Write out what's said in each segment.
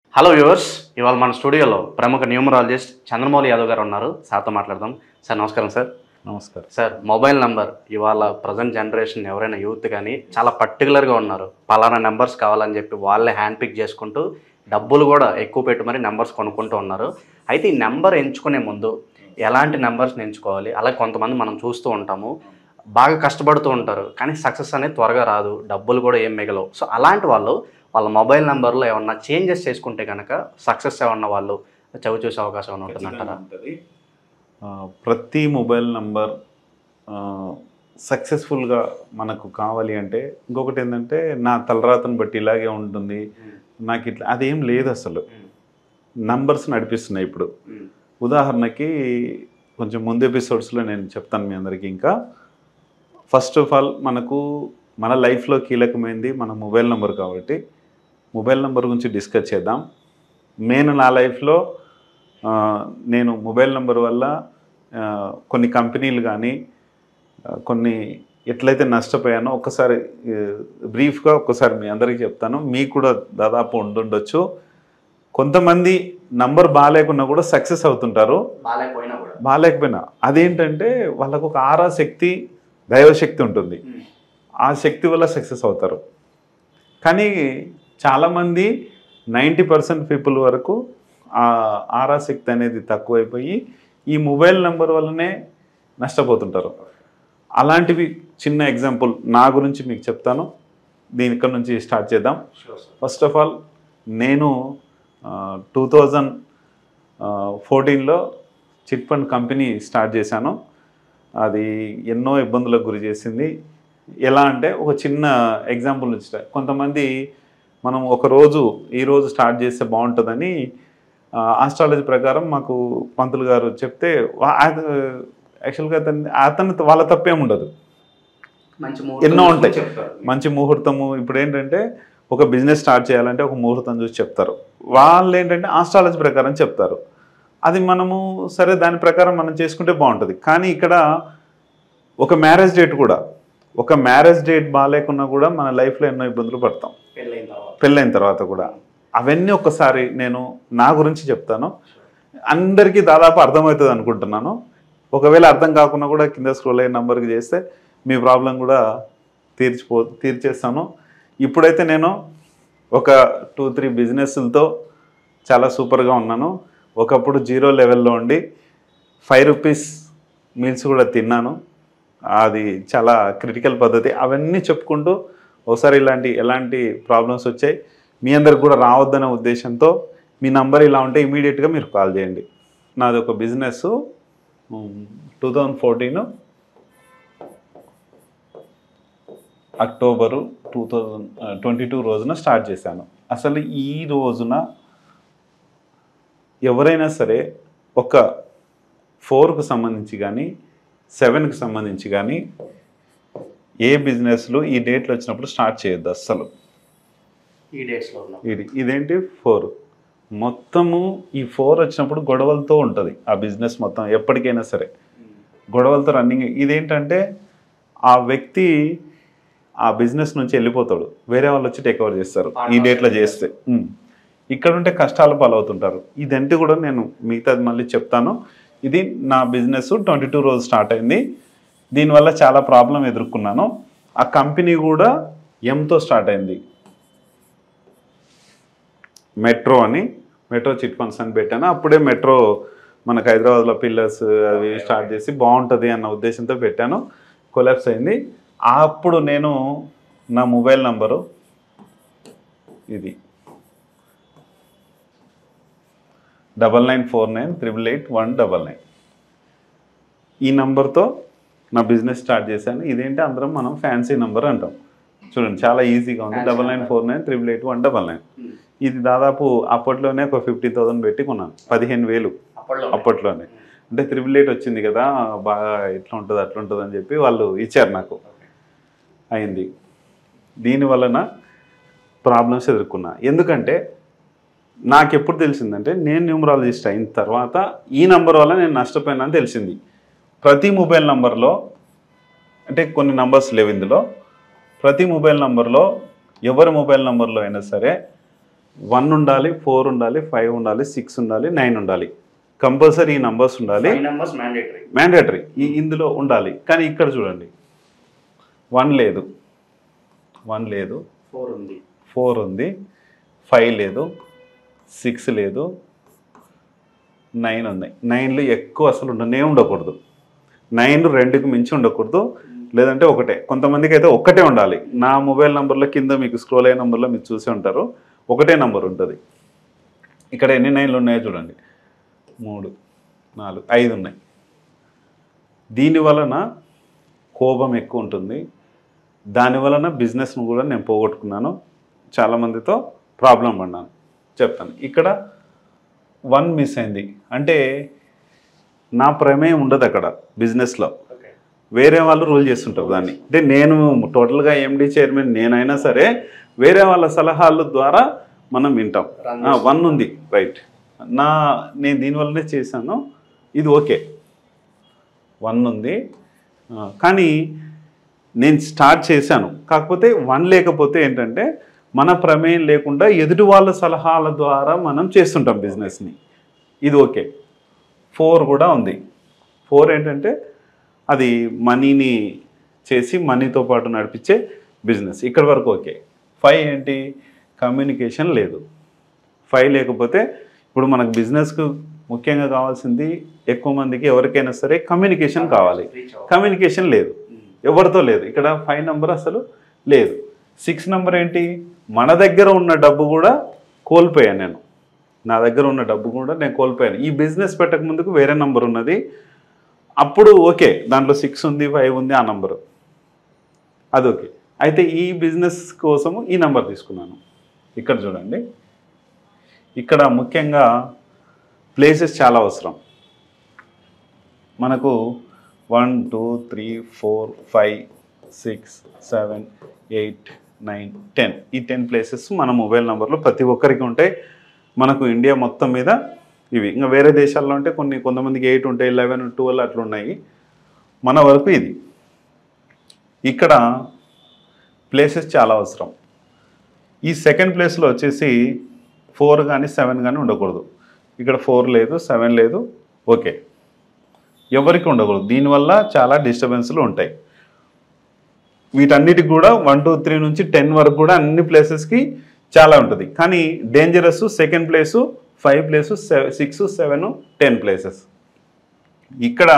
Hello viewers ఇవాళ మన స్టూడియోలో ప్రముఖ న్యూమరాలజిస్ట్ చంద్రమౌళి యాదవ్ గారు ఉన్నారు సార్తో మాట్లాడదాం సార్ నమస్కారం సార్ నమస్కారం సార్ మొబైల్ నంబర్ ఇవాళ ప్రజెంట్ జనరేషన్ ఎవరైనా యూత్ కానీ చాలా పర్టికులర్గా ఉన్నారు పలానా నెంబర్స్ కావాలని చెప్పి వాళ్ళే హ్యాండ్ పిక్ చేసుకుంటూ డబ్బులు కూడా ఎక్కువ పెట్టి మరి నెంబర్స్ కొనుక్కుంటూ ఉన్నారు అయితే ఈ నెంబర్ ఎంచుకునే ముందు ఎలాంటి నెంబర్స్ని ఎంచుకోవాలి అలాగే కొంతమంది మనం చూస్తూ ఉంటాము బాగా కష్టపడుతూ ఉంటారు కానీ సక్సెస్ అనేది త్వరగా రాదు డబ్బులు కూడా ఏం మిగలవు సో అలాంటి వాళ్ళు వాళ్ళ మొబైల్ నెంబర్లో ఏమన్నా చేంజెస్ చేసుకుంటే కనుక సక్సెస్ ఏమన్నా వాళ్ళు చవి చూసే అవకాశం ఏమైనా ఉంటుందంటారా ఉంటుంది ప్రతి మొబైల్ నంబర్ సక్సెస్ఫుల్గా మనకు కావాలి అంటే ఇంకొకటి ఏంటంటే నా తలరాతను బట్టి ఇలాగే ఉంటుంది నాకు ఇట్లా అదేం లేదు అసలు నంబర్స్ నడిపిస్తున్నాయి ఇప్పుడు ఉదాహరణకి కొంచెం ముందు ఎపిసోడ్స్లో నేను చెప్తాను మీ అందరికీ ఇంకా ఫస్ట్ ఆఫ్ ఆల్ మనకు మన లైఫ్లో కీలకమైనది మన మొబైల్ నెంబర్ కాబట్టి మొబైల్ నెంబర్ గురించి డిస్కస్ చేద్దాం నేను నా లైఫ్లో ఆ, నేను మొబైల్ నెంబర్ వల్ల ఆ, కొన్ని కంపెనీలు కానీ ఆ, కొన్ని ఎట్లయితే నష్టపోయానో ఒక్కసారి బ్రీఫ్గా ఒక్కసారి మీ అందరికీ చెప్తాను మీకు కూడా దాదాపు ఉండుండొచ్చు కొంతమంది నంబర్ బాగాలేకున్నా కూడా సక్సెస్ అవుతుంటారు బాగాలేకపోయినా కూడా బాగాలేకపోయినా అదేంటంటే వాళ్ళకు ఒక ఆరా శక్తి దైవశక్తి ఉంటుంది ఆ శక్తి వల్ల సక్సెస్ అవుతారు కానీ చాలామంది నైంటీ పర్సెంట్ పీపుల్ వరకు ఆ ఆరా శక్తి అనేది తక్కువైపోయి ఈ మొబైల్ నెంబర్ వల్లనే నష్టపోతుంటారు అలాంటివి చిన్న ఎగ్జాంపుల్ నా గురించి మీకు చెప్తాను దీని ఇక్కడ నుంచి స్టార్ట్ చేద్దాం ఫస్ట్ ఆఫ్ ఆల్ నేను టూ థౌజండ్ ఫోర్టీన్లో చిట్ ఫండ్ కంపెనీ స్టార్ట్ చేశాను అది ఎన్నో ఇబ్బందులకు గురి చేసింది ఎలా అంటే ఒక చిన్న ఎగ్జాంపుల్ నుంచి start. కొంతమంది మనం ఒక రోజు ఈ రోజు స్టార్ట్ చేస్తే బాగుంటుందని ఆస్ట్రాలజీ ప్రకారం మాకు పంతులు గారు చెప్తే వా- అది యాక్చువల్గా అతని అతను వాళ్ళ తప్పేం ఉండదు మంచి ఎన్నో ఉంటాయి. చెప్తారు మంచి ముహూర్తము ఇప్పుడు ఏంటంటే ఒక బిజినెస్ స్టార్ట్ చేయాలంటే ఒక ముహూర్తం చూసి చెప్తారు వాళ్ళు ఏంటంటే ఆస్ట్రాలజీ ప్రకారం చెప్తారు అది మనము సరే దాని ప్రకారం మనం చేసుకుంటే బాగుంటుంది కానీ ఇక్కడ ఒక మ్యారేజ్ డేట్ కూడా ఒక మ్యారేజ్ డేట్ బాగాలేకున్నా కూడా మన లైఫ్లో ఎన్నో ఇబ్బందులు పడతాం పెళ్ళైన తర్వాత పెళ్ళైన తర్వాత కూడా అవన్నీ ఒక్కసారి నేను నా గురించి చెప్తాను అందరికీ దాదాపు అర్థమవుతుంది అనుకుంటున్నాను ఒకవేళ అర్థం కాకుండా కూడా కింద స్క్రోల్ అయిన నెంబర్కి చేస్తే మీ ప్రాబ్లం కూడా తీర్చిపో తీర్చేస్తాను ఇప్పుడైతే నేను ఒక టూ త్రీ బిజినెస్లతో చాలా సూపర్గా ఉన్నాను ఒకప్పుడు జీరో లెవెల్లో ఉండి ఫైవ్ రూపీస్ మీల్స్ కూడా తిన్నాను అది చాలా క్రిటికల్ పద్ధతి అవన్నీ చెప్పుకుంటూ ఒకసారి ఇలాంటి ఎలాంటి ప్రాబ్లమ్స్ వచ్చాయి మీ అందరికి కూడా రావద్దనే ఉద్దేశంతో మీ నంబర్ ఇలా ఉంటే ఇమీడియట్గా మీరు కాల్ చేయండి నాది ఒక business two thousand fourteen October two thousand twenty two రోజున స్టార్ట్ చేశాను అసలు ఈ రోజున ఎవరైనా సరే ఒక ఫోర్కు సంబంధించి కానీ సెవెన్కి సంబంధించి కానీ ఏ బిజినెస్లు ఈ డేట్లు వచ్చినప్పుడు స్టార్ట్ చేయొద్దు అస్సలు ఈ డేట్స్లో ఉన్నాం ఇది ఇదేంటి ఫోర్ మొత్తము ఈ ఫోర్ వచ్చినప్పుడు గొడవలతో ఉంటుంది ఆ బిజినెస్ మొత్తం ఎప్పటికైనా సరే గొడవలతో రన్నింగ్ ఇదేంటంటే ఆ వ్యక్తి ఆ బిజినెస్ నుంచి వెళ్ళిపోతాడు వేరే వాళ్ళు వచ్చి టేక్ ఓవర్ చేస్తారు ఈ డేట్లో చేస్తే ఉమ్. ఇక్కడ ఉంటే కష్టాలు పాలవుతుంటారు ఇదంటే కూడా నేను మిగతాది మళ్ళీ చెప్తాను ఇది నా బిజినెస్ ట్వంటీ టూ రోజు స్టార్ట్ అయింది దీనివల్ల చాలా ప్రాబ్లం ఎదుర్కొన్నాను ఆ కంపెనీ కూడా ఎంతో స్టార్ట్ అయింది మెట్రో అని మెట్రో చిట్ ఫండ్స్ అని పెట్టాను అప్పుడే మెట్రో మనకు హైదరాబాద్లో పిల్లర్స్ అవి స్టార్ట్ చేసి బాగుంటుంది అన్న ఉద్దేశంతో పెట్టాను కొలాప్స్ అయింది అప్పుడు నేను నా మొబైల్ నంబరు ఇది double nine four nine triple eight one double nine ఈ నంబర్తో నా బిజినెస్ స్టార్ట్ చేశాను ఇదేంటి అందరం మనం ఫ్యాన్సీ నంబర్ అంటాం చూడండి చాలా ఈజీగా ఉంది Fancy double nine number. Four nine triple eight one double nine ఇది దాదాపు అప్పట్లోనే ఒక ఫిఫ్టీ థౌసండ్ పెట్టి కొన్నాను పదిహేను వేలు అప్పట్లో అప్పట్లోనే అంటే త్రిబుల్ ఎయిట్ వచ్చింది కదా బాగా ఇట్లా ఉంటుంది అట్లా ఉంటుంది అని చెప్పి వాళ్ళు ఇచ్చారు నాకు అయింది దీని వలన ప్రాబ్లమ్స్ ఎదుర్కొన్నా ఎందుకంటే నాకు ఎప్పుడు తెలిసిందంటే నేను న్యూమరాలజిస్ట్ అయిన తర్వాత ఈ నంబర్ వల్ల నేను నష్టపోయినా తెలిసింది ప్రతి మొబైల్ నంబర్లో అంటే కొన్ని నంబర్స్ లేవు ఇందులో ప్రతి మొబైల్ నంబర్లో ఎవరి మొబైల్ నంబర్లో అయినా సరే వన్ ఉండాలి ఫోర్ ఉండాలి ఫైవ్ ఉండాలి సిక్స్ ఉండాలి నైన్ ఉండాలి కంపల్సరీ ఈ నంబర్స్ ఉండాలి నెంబర్స్ మ్యాండేటరీ మ్యాండేటరీ ఈ ఇందులో ఉండాలి కానీ ఇక్కడ చూడండి వన్ లేదు వన్ లేదు ఫోర్ ఉంది ఫోర్ ఉంది ఫైవ్ లేదు సిక్స్ లేదు నైన్ ఉన్నాయి నైన్లు ఎక్కువ అసలు ఉండనే ఉండకూడదు నైన్ రెండుకి మించి ఉండకూడదు లేదంటే ఒకటే కొంతమందికి అయితే ఒక్కటే ఉండాలి నా మొబైల్ నెంబర్లో కింద మీకు స్క్రోల్ అయిన నెంబర్లో మీరు చూసి ఉంటారు ఒకటే నెంబర్ ఉంటుంది ఇక్కడ ఎన్ని నైన్లు ఉన్నాయో చూడండి మూడు నాలుగు ఐదు ఉన్నాయి దీని వలన కోపం ఎక్కువ ఉంటుంది దాని వలన బిజినెస్ను కూడా నేను పోగొట్టుకున్నాను చాలామందితో ప్రాబ్లం పడినాను చెప్తాను ఇక్కడ వన్ మిస్ అయింది అంటే నా ప్రమేయం ఉండదు అక్కడ బిజినెస్లో ఓకే వేరే వాళ్ళు రూల్ చేస్తుంటారు దాన్ని అంటే నేను టోటల్గా ఎండి చైర్మన్ నేనైనా సరే వేరే వాళ్ళ సలహాల ద్వారా మనం వింటాం Run వన్ ఉంది రైట్ నా నేను దీనివల్లనే చేశాను ఇది ఓకే వన్ ఉంది ఆ, కానీ నేను స్టార్ట్ చేశాను కాకపోతే వన్ లేకపోతే ఏంటంటే మన ప్రమేయం లేకుండా ఎదుటి వాళ్ళ సలహాల ద్వారా మనం చేస్తుంటాం బిజినెస్ని ఇది ఓకే ఫోర్ కూడా ఉంది ఫోర్ ఏంటంటే అది మనీని చేసి మనీతో పాటు నడిపించే బిజినెస్ ఇక్కడ వరకు ఓకే ఫైవ్ ఏంటి కమ్యూనికేషన్ లేదు ఫైవ్ లేకపోతే ఇప్పుడు మనకు బిజినెస్కు ముఖ్యంగా కావాల్సింది ఎక్కువ మందికి ఎవరికైనా సరే కమ్యూనికేషన్ కావాలి కమ్యూనికేషన్ లేదు ఎవరితో లేదు ఇక్కడ ఫైవ్ నెంబర్ అసలు లేదు సిక్స్ నెంబర్ ఏంటి మన దగ్గర ఉన్న డబ్బు కూడా కోల్పోయాను నేను నా దగ్గర ఉన్న డబ్బు కూడా నేను కోల్పోయాను ఈ బిజినెస్ పెట్టక ముందుకు వేరే నంబర్ ఉన్నది అప్పుడు ఓకే దాంట్లో సిక్స్ ఉంది ఫైవ్ ఉంది ఆ నంబరు అది ఓకే అయితే ఈ బిజినెస్ కోసము ఈ నంబర్ తీసుకున్నాను ఇక్కడ చూడండి ఇక్కడ ముఖ్యంగా ప్లేసెస్ చాలా అవసరం మనకు one two three four five six seven eight nine ten ఈ టెన్ ప్లేసెస్ మన మొబైల్ నెంబర్లో ప్రతి ఒక్కరికి ఉంటాయి మనకు ఇండియా మొత్తం మీద ఇవి ఇంకా వేరే దేశాల్లో అంటే కొన్ని కొంతమందికి ఎయిట్ ఉంటాయి లెవెన్ ట్వెల్వ్ అట్లా ఉన్నాయి మన వరకు ఇది ఇక్కడ ప్లేసెస్ చాలా అవసరం ఈ సెకండ్ ప్లేస్లో వచ్చేసి ఫోర్ కానీ సెవెన్ కానీ ఉండకూడదు ఇక్కడ ఫోర్ లేదు సెవెన్ లేదు ఓకే ఎవరికి ఉండకూడదు దీనివల్ల చాలా డిస్టర్బెన్స్లు ఉంటాయి వీటన్నిటికి కూడా వన్ టూ త్రీ నుంచి టెన్ వరకు కూడా అన్ని ప్లేసెస్కి చాలా ఉంటుంది కానీ dangerous second place five place six seven ten places ఇక్కడ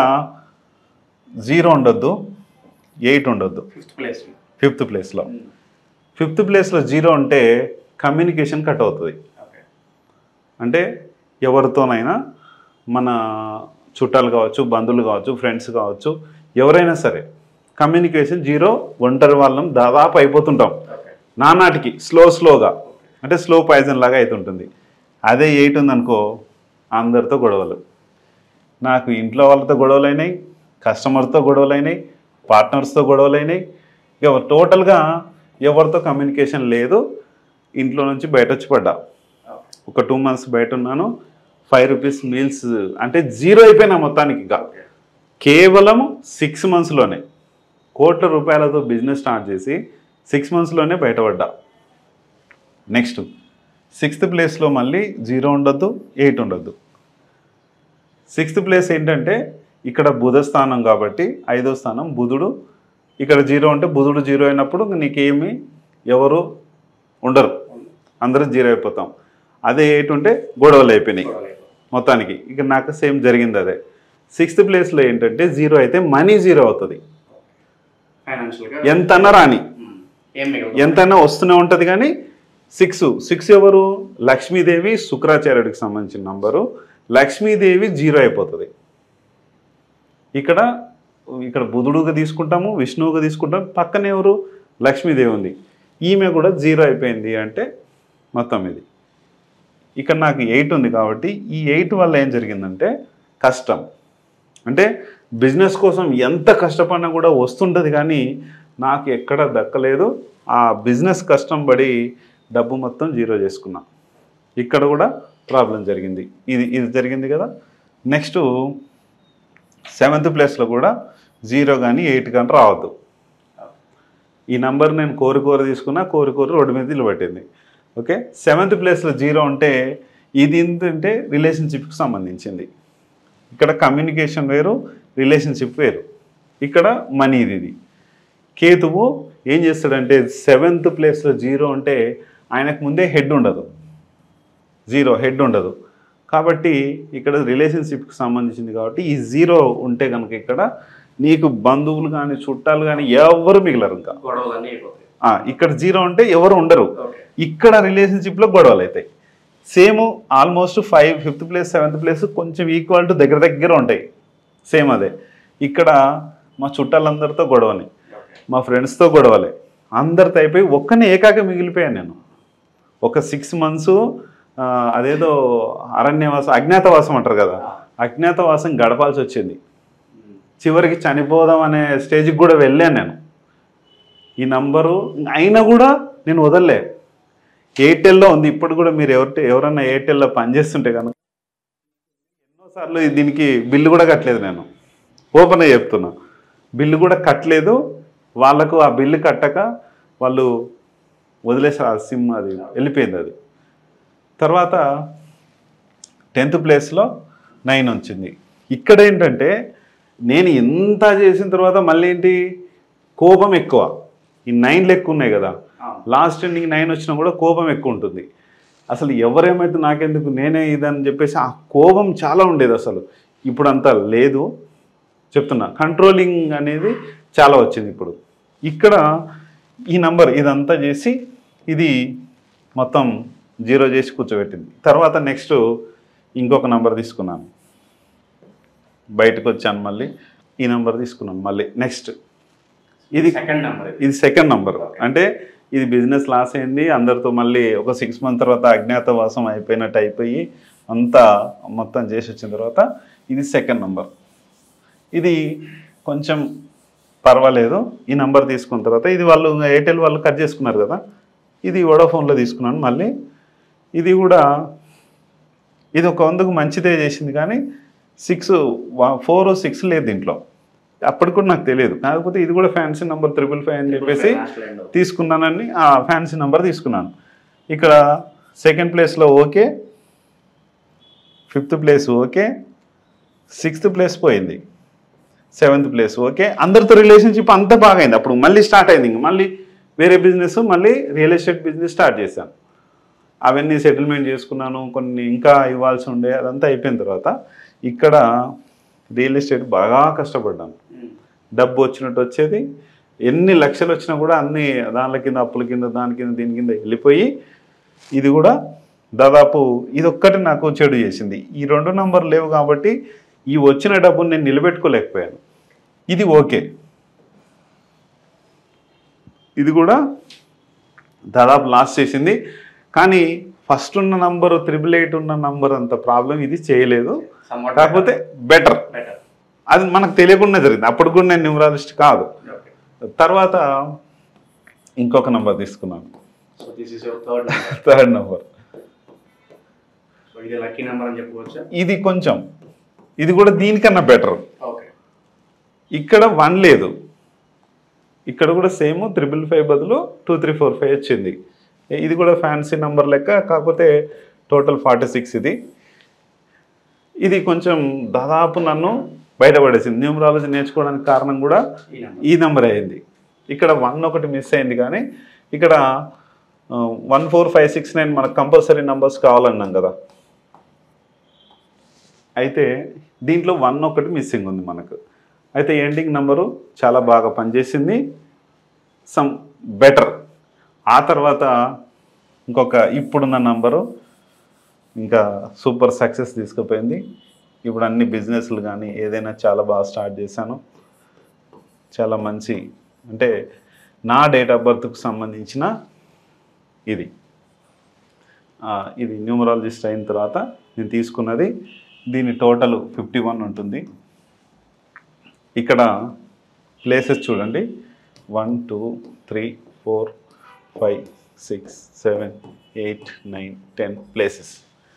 జీరో ఉండొద్దు ఎయిట్ ఉండొద్దు ఫిఫ్త్ ప్లేస్ ఫిఫ్త్ ప్లేస్లో ఫిఫ్త్ ప్లేస్లో జీరో ఉంటే కమ్యూనికేషన్ కట్ అవుతుంది ఓకే అంటే ఎవరితోనైనా మన చుట్టాలు కావచ్చు బంధువులు కావచ్చు ఫ్రెండ్స్ కావచ్చు ఎవరైనా సరే కమ్యూనికేషన్ జీరో ఒంటరి వాళ్ళం దాదాపు అయిపోతుంటాం ఓకే నానాటికి స్లో స్లోగా అంటే స్లో పాయిజన్ లాగా అవుతుంటుంది అదే ఎయిట్ ఉందనుకో అందరితో గొడవలు నాకు ఇంట్లో వాళ్ళతో గొడవలు అయినాయి కస్టమర్తో గొడవలు అయినాయి పార్ట్నర్స్తో గొడవలు అయినాయి ఇక టోటల్గా ఎవరితో కమ్యూనికేషన్ లేదు ఇంట్లో నుంచి బయట వచ్చి పడ్డా ఒక టూ మంత్స్ బయట ఉన్నాను ఫైవ్ రూపీస్ మీల్స్ అంటే జీరో అయిపోయినా మొత్తానికి ఇక ఓకే కేవలం సిక్స్ మంత్స్లోనే కోట్ల రూపాయలతో బిజినెస్ స్టార్ట్ చేసి సిక్స్ మంత్స్లోనే బయటపడ్డా నెక్స్ట్ సిక్స్త్ ప్లేస్లో మళ్ళీ జీరో ఉండొద్దు ఎయిట్ ఉండొద్దు సిక్స్త్ ప్లేస్ ఏంటంటే ఇక్కడ బుధ స్థానం కాబట్టి ఐదో స్థానం బుధుడు ఇక్కడ జీరో ఉంటే బుధుడు జీరో అయినప్పుడు నీకేమి ఎవరు ఉండరు అందరూ జీరో అయిపోతాం అదే ఎయిట్ ఉంటే గొడవలు అయిపోయినాయి మొత్తానికి ఇక నాకు సేమ్ జరిగింది అదే సిక్స్త్ ప్లేస్లో ఏంటంటే జీరో అయితే మనీ జీరో అవుతుంది ఫైనాన్షియల్గా ఎంతన్నా రాని ఏం మిగలదు ఎంతైనా వస్తూనే ఉంటుంది కానీ సిక్స్ సిక్స్ ఎవరు లక్ష్మీదేవి శుక్రాచార్యుడికి సంబంధించిన నంబరు లక్ష్మీదేవి జీరో అయిపోతుంది ఇక్కడ ఇక్కడ బుధుడుగా తీసుకుంటాము విష్ణువుగా తీసుకుంటాము పక్కన ఎవరు లక్ష్మీదేవి ఉంది ఈమె కూడా జీరో అయిపోయింది అంటే మొత్తం ఇది ఇక్కడ నాకు ఎయిట్ ఉంది కాబట్టి ఈ ఎయిట్ వల్ల ఏం జరిగిందంటే కష్టం అంటే బిజినెస్ కోసం ఎంత కష్టపడినా కూడా వస్తుంటుంది కానీ నాకు ఎక్కడ దక్కలేదు ఆ బిజినెస్ కష్టం పడి డబ్బు మొత్తం జీరో చేసుకున్నా ఇక్కడ కూడా ప్రాబ్లం జరిగింది ఇది ఇది జరిగింది కదా నెక్స్ట్ సెవెంత్ ప్లేస్లో కూడా జీరో కానీ ఎయిట్ కానీ రావద్దు ఈ నంబర్ నేను కోరి కోరి తీసుకున్నా కోరి కోరి రోడ్డు మీద నిలబెట్టింది ఓకే సెవెంత్ ప్లేస్లో జీరో ఉంటే ఇది ఏంటంటే రిలేషన్షిప్కి సంబంధించింది ఇక్కడ కమ్యూనికేషన్ వేరు రిలేషన్షిప్ వేరు ఇక్కడ మనీ ఇది ఇది కేతువు ఏం చేస్తాడంటే సెవెంత్ ప్లేస్లో జీరో ఉంటే ఆయనకు ముందే హెడ్ ఉండదు జీరో హెడ్ ఉండదు కాబట్టి ఇక్కడ రిలేషన్షిప్కి సంబంధించింది కాబట్టి ఈ జీరో ఉంటే కనుక ఇక్కడ నీకు బంధువులు కానీ చుట్టాలు కానీ ఎవరు మిగలరు ఇంకా గొడవలన్నీ అయిపోతాయి ఆ, ఇక్కడ జీరో ఉంటే ఎవరు ఉండరు ఓకే ఇక్కడ రిలేషన్షిప్లో గొడవలు అవుతాయి same almost five fifth place seventh place కొంచెం ఈక్వల్ టు దగ్గర దగ్గర ఉంటాయి సేమ్ అదే ఇక్కడ మా చుట్టాలందరితో గొడవని మా ఫ్రెండ్స్తో గొడవలే అందరితో అయిపోయి ఒక్కనే ఏకాక మిగిలిపోయాను నేను ఒక సిక్స్ మంత్స్ అదేదో అరణ్యవాసం అజ్ఞాతవాసం అంటారు కదా అజ్ఞాతవాసం గడపాల్సి వచ్చింది చివరికి చనిపోదాం అనే స్టేజ్కి కూడా వెళ్ళాను నేను ఈ నంబరు అయినా కూడా నేను వదలలే ఎయిర్టెల్లో ఉంది ఇప్పుడు కూడా మీరు ఎవరి ఎవరన్నా ఎయిర్టెల్లో పనిచేస్తుంటే కనుక ఎన్నోసార్లు దీనికి బిల్లు కూడా కట్టలేదు నేను ఓపెన్గా చెప్తున్నా బిల్లు కూడా కట్టలేదు వాళ్ళకు ఆ బిల్లు కట్టక వాళ్ళు వదిలేసారు ఆ సిమ్ అది వెళ్ళిపోయింది అది తర్వాత టెన్త్ ప్లేస్లో నైన్ వచ్చింది ఇక్కడ ఏంటంటే నేను ఎంత చేసిన తర్వాత మళ్ళీ ఏంటి కోపం ఎక్కువ ఈ నైన్లు ఎక్కువ ఉన్నాయి కదా లాస్ట్ ఎండింగ్ నైన్ వచ్చినా కూడా కోపం ఎక్కువ ఉంటుంది అసలు ఎవరేమైతే నాకెందుకు నేనే ఇదని చెప్పేసి ఆ కోపం చాలా ఉండేది అసలు ఇప్పుడు అంతా లేదు చెప్తున్నా కంట్రోలింగ్ అనేది చాలా వచ్చింది ఇప్పుడు ఇక్కడ ఈ నంబర్ ఇదంతా చేసి ఇది మొత్తం జీరో చేసి కూర్చోబెట్టింది తర్వాత నెక్స్ట్ ఇంకొక నంబర్ తీసుకున్నాను బయటకు వచ్చాను మళ్ళీ ఈ నంబర్ తీసుకున్నాను మళ్ళీ నెక్స్ట్ ఇది సెకండ్ నెంబర్ ఇది సెకండ్ నంబర్ అంటే ఇది బిజినెస్ లాస్ అయింది అందరితో మళ్ళీ ఒక సిక్స్ మంత్ తర్వాత అజ్ఞాతవాసం అయిపోయినట్టు అయిపోయి అంతా మొత్తం చేసి వచ్చిన తర్వాత ఇది సెకండ్ నంబర్ ఇది కొంచెం పర్వాలేదు ఈ నంబర్ తీసుకున్న తర్వాత ఇది వాళ్ళు ఎయిర్టెల్ వాళ్ళు కట్ చేసుకున్నారు కదా ఇది వోడాఫోన్లో తీసుకున్నాను మళ్ళీ ఇది కూడా ఇది ఒక వందకు మంచిదే చేసింది కానీ సిక్స్ ఫోర్ సిక్స్ లేదు దీంట్లో అప్పటికి కూడా నాకు తెలియదు కాకపోతే ఇది కూడా ఫ్యాన్సీ నెంబర్ త్రిపుల్ ఫైవ్ అని చెప్పేసి తీసుకున్నానని ఆ ఫ్యాన్సీ నెంబర్ తీసుకున్నాను ఇక్కడ సెకండ్ ప్లేస్లో okay fifth place okay sixth place పోయింది సెవెంత్ ప్లేస్ ఓకే అందరితో రిలేషన్షిప్ అంతా బాగైంది అప్పుడు మళ్ళీ స్టార్ట్ అయింది ఇంక మళ్ళీ వేరే బిజినెస్ మళ్ళీ రియల్ ఎస్టేట్ బిజినెస్ స్టార్ట్ చేశాను అవన్నీ సెటిల్మెంట్ చేసుకున్నాను కొన్ని ఇంకా ఇవ్వాల్సి ఉండే అదంతా అయిపోయిన తర్వాత ఇక్కడ రియల్ ఎస్టేట్ బాగా కష్టపడ్డాను డబ్బు వచ్చినట్టు వచ్చేది ఎన్ని లక్షలు వచ్చినా కూడా అన్ని దానిల కింద అప్పుల కింద దాని కింద దీని కింద వెళ్ళిపోయి ఇది కూడా దాదాపు ఇది ఒక్కటి నాకు చెడు చేసింది ఈ రెండు నంబర్లు లేవు కాబట్టి ఈ వచ్చిన డబ్బుని నేను నిలబెట్టుకోలేకపోయాను ఇది ఓకే ఇది కూడా దాదాపు లాస్ చేసింది కానీ ఫస్ట్ ఉన్న నంబరు త్రిబుల్ ఎయిట్ ఉన్న నంబర్ అంత ప్రాబ్లం ఇది చేయలేదు కాకపోతే బెటర్ బెటర్ అది మనకు తెలియకుండా జరిగింది అప్పుడు కూడా నేను న్యూమరాలజిస్ట్ కాదు తర్వాత ఇంకొక నంబర్ తీసుకున్నాను so this is your third number third number so ఇది లక్కీ నెంబర్ అని చెప్పుకోవచ్చా ఇది కొంచెం ఇది కూడా దీనికన్నా బెటర్ ఓకే ఇక్కడ వన్ లేదు ఇక్కడ కూడా సేమ్ త్రిబుల్ ఫైవ్ బదులు టూ త్రీ ఫోర్ ఫైవ్ వచ్చింది ఇది కూడా ఫ్యాన్సీ నంబర్ లెక్క కాకపోతే టోటల్ ఫార్టీ సిక్స్ ఇది ఇది కొంచెం దాదాపు నన్ను బయటపడేసింది న్యూమరాలజీ నేర్చుకోవడానికి కారణం కూడా ఈ నెంబర్ ఈ నెంబర్ అయింది ఇక్కడ వన్ ఒకటి మిస్ అయింది కానీ ఇక్కడ one four five six nine మనకు కంపల్సరీ నెంబర్స్ కావాలన్నాం కదా అయితే దీంట్లో వన్ ఒకటి మిస్సింగ్ ఉంది మనకు అయితే ఎండింగ్ నెంబరు చాలా బాగా పనిచేసింది సమ్ బెటర్ ఆ తర్వాత ఇంకొక ఇప్పుడున్న నంబరు ఇంకా సూపర్ సక్సెస్ తీసుకుపోయింది ఇప్పుడు అన్ని బిజినెస్లు కానీ ఏదైనా చాలా బాగా స్టార్ట్ చేశాను చాలా మంచి అంటే నా డేట్ ఆఫ్ బర్త్కు సంబంధించిన ఇది ఆ, ఇది న్యూమరాలజిస్ట్ అయిన తర్వాత నేను తీసుకున్నది దీని టోటల్ ఫిఫ్టీ వన్ ఉంటుంది ఇక్కడ ప్లేసెస్ చూడండి one two three four five six seven eight nine ten places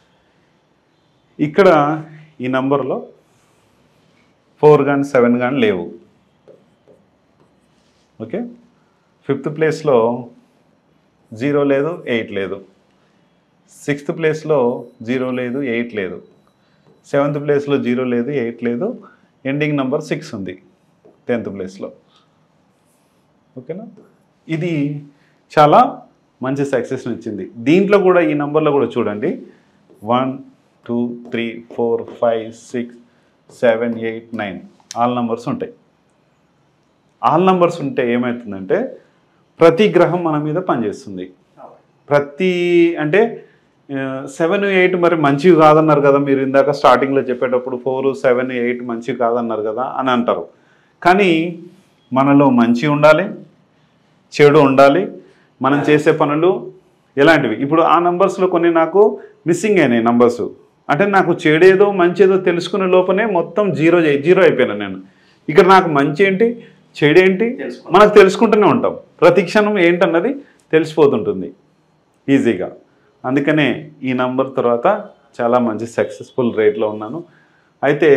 ఇక్కడ ఈ నంబర్లో ఫోర్ కానీ సెవెన్ కానీ లేవు ఓకే ఫిఫ్త్ ప్లేస్లో జీరో లేదు ఎయిట్ లేదు సిక్స్త్ ప్లేస్లో జీరో లేదు ఎయిట్ లేదు సెవెంత్ ప్లేస్లో జీరో లేదు ఎయిట్ లేదు ఎండింగ్ నెంబర్ సిక్స్ ఉంది టెన్త్ ప్లేస్లో ఓకేనా ఇది చాలా మంచి సక్సెస్ని ఇచ్చింది దీంట్లో కూడా ఈ నెంబర్లో కూడా చూడండి one two three four five six seven eight nine all numbers ఉంటాయి ఆల్ నంబర్స్ ఉంటే ఏమవుతుందంటే ప్రతి గ్రహం మన మీద పనిచేస్తుంది ప్రతి అంటే సెవెన్ ఎయిట్ మరి మంచివి కాదన్నారు కదా మీరు ఇందాక స్టార్టింగ్లో చెప్పేటప్పుడు ఫోర్ సెవెన్ ఎయిట్ మంచివి కాదన్నారు కదా అని అంటారు కానీ మనలో మంచి ఉండాలి చెడు ఉండాలి మనం చేసే పనులు ఎలాంటివి ఇప్పుడు ఆ నంబర్స్లో కొన్ని నాకు మిస్సింగ్ అయినాయి నంబర్స్ అంటే నాకు చెడేదో మంచేదో తెలుసుకునే లోపనే మొత్తం జీరో చేయి జీరో అయిపోయాను నేను ఇక్కడ నాకు మంచి ఏంటి చెడేంటి తెలుసుకుంటాం. మనకు తెలుసుకుంటూనే ఉంటాం ప్రతి క్షణం ఏంటన్నది తెలిసిపోతుంటుంది ఈజీగా అందుకనే ఈ నంబర్ తర్వాత చాలా మంచి సక్సెస్ఫుల్ రేట్లో ఉన్నాను అయితే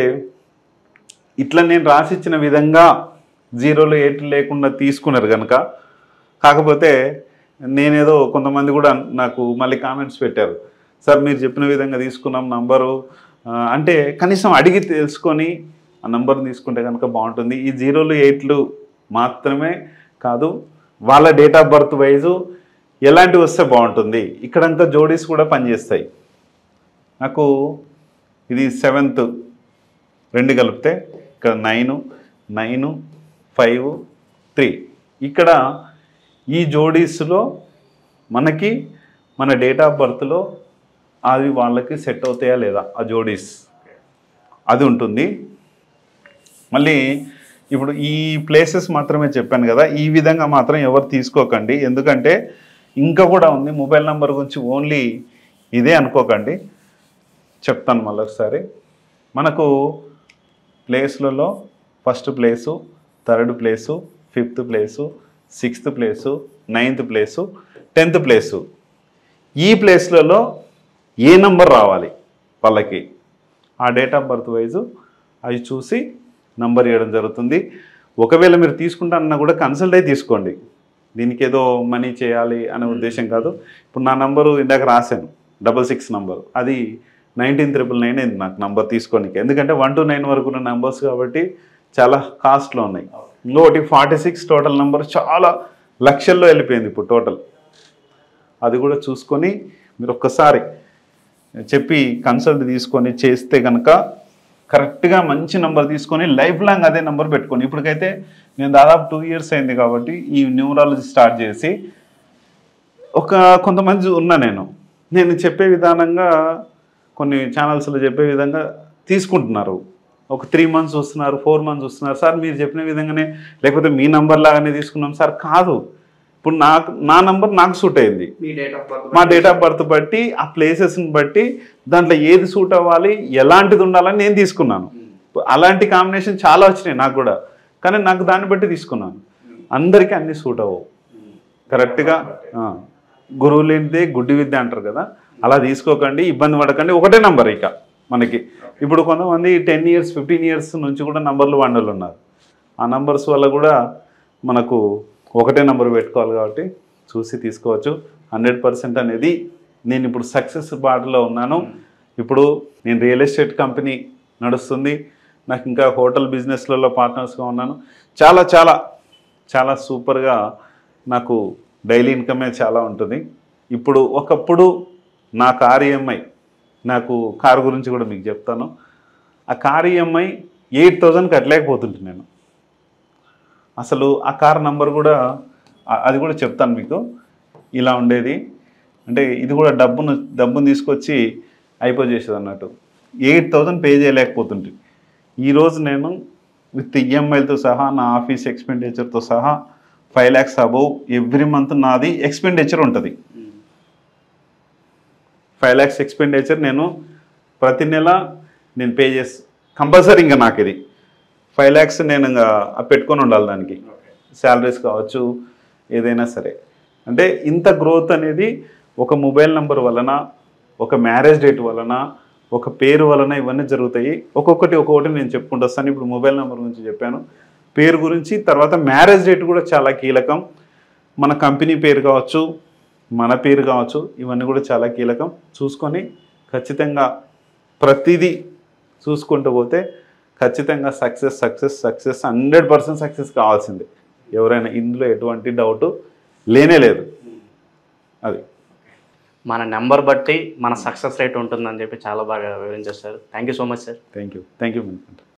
ఇట్లా నేను రాసిచ్చిన విధంగా జీరోలు ఎయిట్ లేకుండా తీసుకున్నారు కనుక కాకపోతే నేనేదో కొంతమంది కూడా నాకు మళ్ళీ కామెంట్స్ పెట్టారు సార్ మీరు చెప్పిన విధంగా తీసుకున్నాం నంబరు ఆ, అంటే కనీసం అడిగి తెలుసుకొని ఆ నంబర్ని తీసుకుంటే కనుక బాగుంటుంది ఈ జీరోలు ఎయిట్లు మాత్రమే కాదు వాళ్ళ డేట్ ఆఫ్ బర్త్ వైజు ఎలాంటివి వస్తే బాగుంటుంది ఇక్కడంతా జోడీస్ కూడా పనిచేస్తాయి నాకు ఇది సెవెంత్ రెండు కలిపితే ఇక్కడ నైను నైను ఫైవ్ త్రీ ఇక్కడ ఈ జోడీస్లో మనకి మన డేట్ ఆఫ్ బర్త్లో అది వాళ్ళకి సెట్ అవుతాయా లేదా ఆ జోడీస్ అది ఉంటుంది మళ్ళీ ఇప్పుడు ఈ ప్లేసెస్ మాత్రమే చెప్పాను కదా ఈ విధంగా మాత్రం ఎవరు తీసుకోకండి ఎందుకంటే ఇంకా కూడా ఉంది మొబైల్ నెంబర్ గురించి ఓన్లీ ఇదే అనుకోకండి చెప్తాను మళ్ళీ ఒకసారి మనకు ప్లేస్లలో first place third place fifth place sixth place ninth place tenth place ఈ ప్లేస్లలో ఏ నంబర్ రావాలి వాళ్ళకి ఆ డేట్ ఆఫ్ బర్త్ వైజు అవి చూసి నంబర్ ఇవ్వడం జరుగుతుంది ఒకవేళ మీరు తీసుకుంటానన్నా కూడా కన్సల్ట్ అయి తీసుకోండి దీనికి ఏదో మనీ చేయాలి అనే ఉద్దేశం కాదు ఇప్పుడు నా నంబరు ఇందాక రాశాను డబల్ సిక్స్ నంబరు అది నైన్టీన్ త్రిపుల్ నైన్ అయింది నాకు నంబర్ తీసుకోనికి ఎందుకంటే వన్ టు నైన్ వరకు ఉన్న నంబర్స్ కాబట్టి చాలా కాస్ట్లో ఉన్నాయి ఇంకొకటి ఫార్టీ సిక్స్ టోటల్ నెంబర్ చాలా లక్షల్లో వెళ్ళిపోయింది ఇప్పుడు టోటల్ అది కూడా చూసుకొని మీరు ఒక్కసారి చెప్పి కన్సల్ట్ తీసుకొని చేస్తే కనుక కరెక్ట్గా మంచి నెంబర్ తీసుకొని లైఫ్ లాంగ్ అదే నెంబర్ పెట్టుకొని ఇప్పటికైతే నేను దాదాపు టూ ఇయర్స్ అయింది కాబట్టి ఈ న్యూమరాలజీ స్టార్ట్ చేసి ఒక కొంతమంది ఉన్నా నేను నేను చెప్పే విధానంగా కొన్ని ఛానల్స్లో చెప్పే విధంగా తీసుకుంటున్నారు ఒక త్రీ మంత్స్ వస్తున్నారు ఫోర్ మంత్స్ వస్తున్నారు సార్ మీరు చెప్పిన విధంగానే లేకపోతే మీ నంబర్ లాగానే తీసుకున్నాం సార్ కాదు ఇప్పుడు నాకు నా నంబర్ నాకు సూట్ అయింది మీ డేట్ ఆఫ్ బర్త్ మా డేట్ ఆఫ్ బర్త్ బట్టి ఆ ప్లేసెస్ని బట్టి దాంట్లో ఏది సూట్ అవ్వాలి ఎలాంటిది ఉండాలని నేను తీసుకున్నాను అలాంటి కాంబినేషన్ చాలా వచ్చినాయి నాకు కూడా కానీ నాకు దాన్ని బట్టి తీసుకున్నాను అందరికీ అన్ని సూట్ అవ్వవు కరెక్ట్గా ఆ, గురువు లేనిదే గుడ్డి విద్య అంటారు కదా అలా తీసుకోకండి ఇబ్బంది పడకండి ఒకటే నంబర్ ఇక మనకి ఇప్పుడు కొంతమంది టెన్ ఇయర్స్ ఫిఫ్టీన్ ఇయర్స్ నుంచి కూడా నంబర్లు వండలు ఉన్నారు ఆ నంబర్స్ వల్ల కూడా మనకు ఒకటే నంబర్ పెట్టుకోవాలి కాబట్టి చూసి తీసుకోవచ్చు హండ్రెడ్ పర్సెంట్ అనేది నేను ఇప్పుడు సక్సెస్ బాటలో ఉన్నాను ఇప్పుడు నేను రియల్ ఎస్టేట్ కంపెనీ నడుస్తుంది నాకు ఇంకా హోటల్ బిజినెస్లలో పార్ట్నర్స్గా ఉన్నాను చాలా చాలా చాలా సూపర్గా నాకు డైలీ ఇన్కమే చాలా ఉంటుంది ఇప్పుడు ఒకప్పుడు నా కార్ ఈఎంఐ నాకు కారు గురించి కూడా మీకు చెప్తాను ఆ కార్ ఈఎంఐ ఎయిట్ థౌజండ్ కట్టలేకపోతుంటే నేను అసలు ఆ కార్ నంబర్ కూడా ఆ- అది కూడా చెప్తాను మీకు ఇలా ఉండేది అంటే ఇది కూడా డబ్బును డబ్బును తీసుకొచ్చి అయిపోజేసేది అన్నట్టు ఎయిట్ థౌజండ్ పే చేయలేకపోతుంటే ఈరోజు నేను విత్ ఈఎంఐలతో సహా నా ఆఫీస్ ఎక్స్పెండిచర్తో సహా five lakhs above every month నాది ఎక్స్పెండిచర్ ఉంటుంది ఫైవ్ ల్యాక్స్ ఎక్స్పెండిచర్ నేను ప్రతి నెల నేను పే చేసి కంపల్సరీ ఇంకా నాకు ఇది ఫైవ్ ల్యాక్స్ నేను ఇంకా పెట్టుకొని ఉండాలి దానికి శాలరీస్ కావచ్చు ఏదైనా సరే అంటే ఇంత గ్రోత్ అనేది ఒక మొబైల్ నెంబర్ వలన ఒక మ్యారేజ్ డేట్ వలన ఒక పేరు వలన ఇవన్నీ జరుగుతాయి ఒక్కొక్కటి ఒక్కొక్కటి నేను చెప్పుకుంటూ వస్తాను ఇప్పుడు మొబైల్ నెంబర్ గురించి చెప్పాను పేరు గురించి తర్వాత మ్యారేజ్ డేట్ కూడా చాలా కీలకం మన కంపెనీ పేరు కావచ్చు మన పేరు కావచ్చు ఇవన్నీ కూడా చాలా కీలకం చూసుకొని ఖచ్చితంగా ప్రతిదీ చూసుకుంటూ పోతే ఖచ్చితంగా success success success hundred percent success కావాల్సిందే ఎవరైనా ఇందులో ఎటువంటి డౌట్ లేనే లేదు అది మన నెంబర్ బట్టి మన సక్సెస్ రేట్ ఉంటుందని చెప్పి చాలా బాగా వివరించారు sir thank you so much sir thank you thank you